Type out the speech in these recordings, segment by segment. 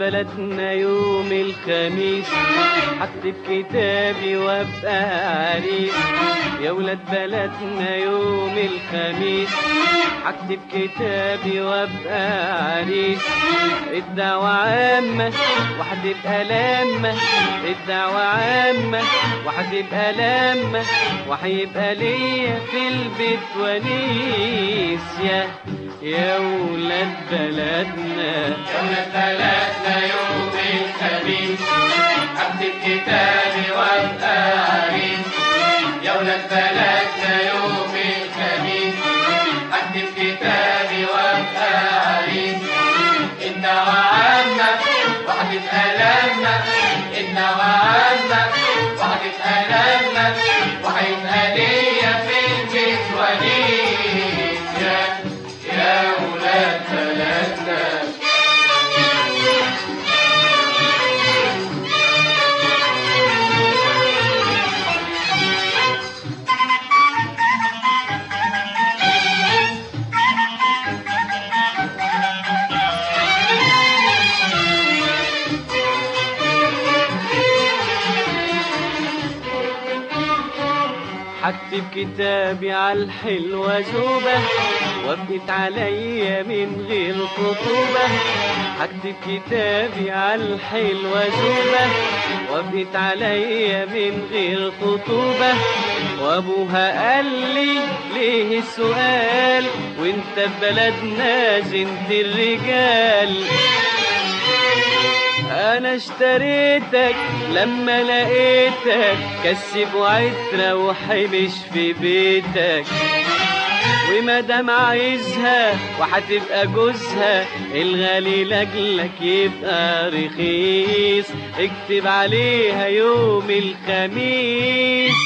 بلدنا يوم الخميس هكتب كتابي وابقى عريس يا ولاد بلدنا يوم الخميس هكتب كتابي وابقى عريس الدعوة عامة وهتبقى لامة الدعوة عامة وهتبقى لامة وهيبقى ليا في البيت ونيس يا يا ولاد بلدنا يوم ثلاثة يوم الخميس أكتب كتابي وأبقى عريس يوم ثلاثة يوم الخميس أكتب كتابي وأبقى عريس الدعوة عامة وهتبقى لامة الدعوة عامة وهتبقى لامة وهيبقى ليا في البيت ونيس يا يا ولاد بلدنا هكتب كتابي على الحلوة زوبة وابنت عليا من غير خطوبة هكتب كتابي على الحلوة زوبة وابنت عليا من غير خطوبة وابوها قال لي ليه السؤال وانت في بلدنا زنت الرجال انا اشتريتك لما لقيتك كسب وعترة وحبش في بيتك ومادام عايزها وهتبقى جوزها الغالي لاجلك يبقى رخيص اكتب عليها يوم الخميس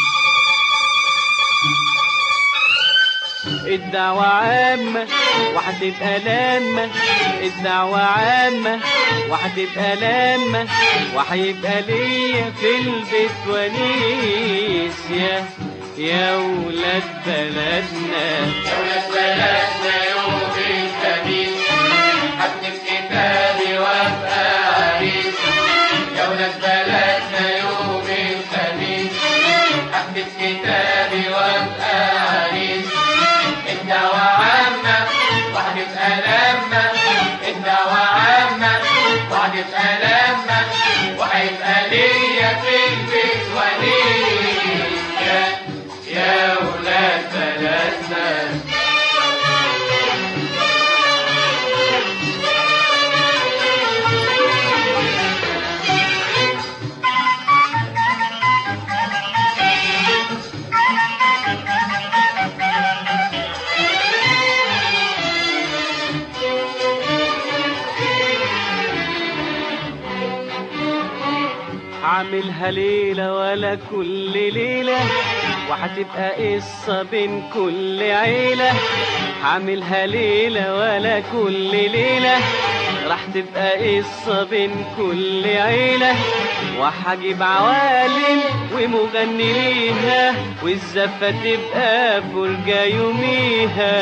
الدعوة عامة وهتبقى لامة الدعوة عامة وهتبقى لامة وهيبقى ليا في البيت ونيس يا يا ولاد بلدنا دولة بلدنا يوم الخميس هكتب كتابي وابقى عريس دولة بلدنا يوم الخميس هكتب كتابي وابقى عريس الدعوة عامة وهتبقى لامة الدعوة عامة وهتبقى لامة وهيبقى ليا في البيت وليس يا يا ولاد بلدنا هعملها ليلة ولا كل ليلة وهتبقى قصة بين كل عيلة هعملها ليلة ولا كل ليلة راح تبقى قصة بين كل عيلة وهجيب عوالم ومغني ليها والزفة تبقى فرجة يوميها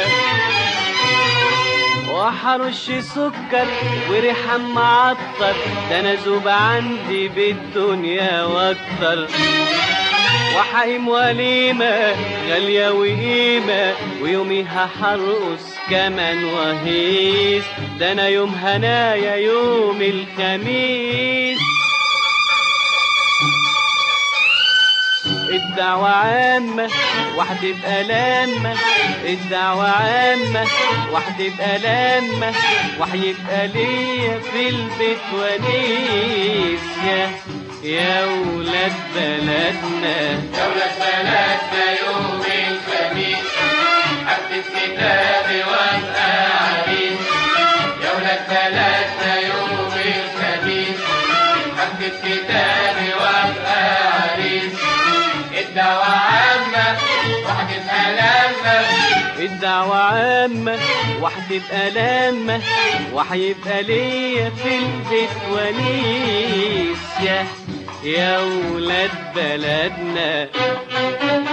وحرش سكر وريحة معطر ده انا زوب عندي بالدنيا واكتر وحقيم وليمة غالية وقيمة ويوميها حرقص كمان وهيس ده انا يوم هنايا يوم الخميس الدعوة عامة وهتبقى لامة الدعوة عامة وهتبقى لامة وهيبقى ليا في البيت ونيس يا يا ولاد بلدنا دولة بلدنا يوم الخميس أكتب كتابي وأبقى عريس دولة بلدنا يوم الخميس أكتب كتابي وأبقى عريس الدعوة عامة وهتبقى لامة الدعوة عامة وهتبقى لامة وهيبقى ليا في البيت ونيس يا يا ولاد بلدنا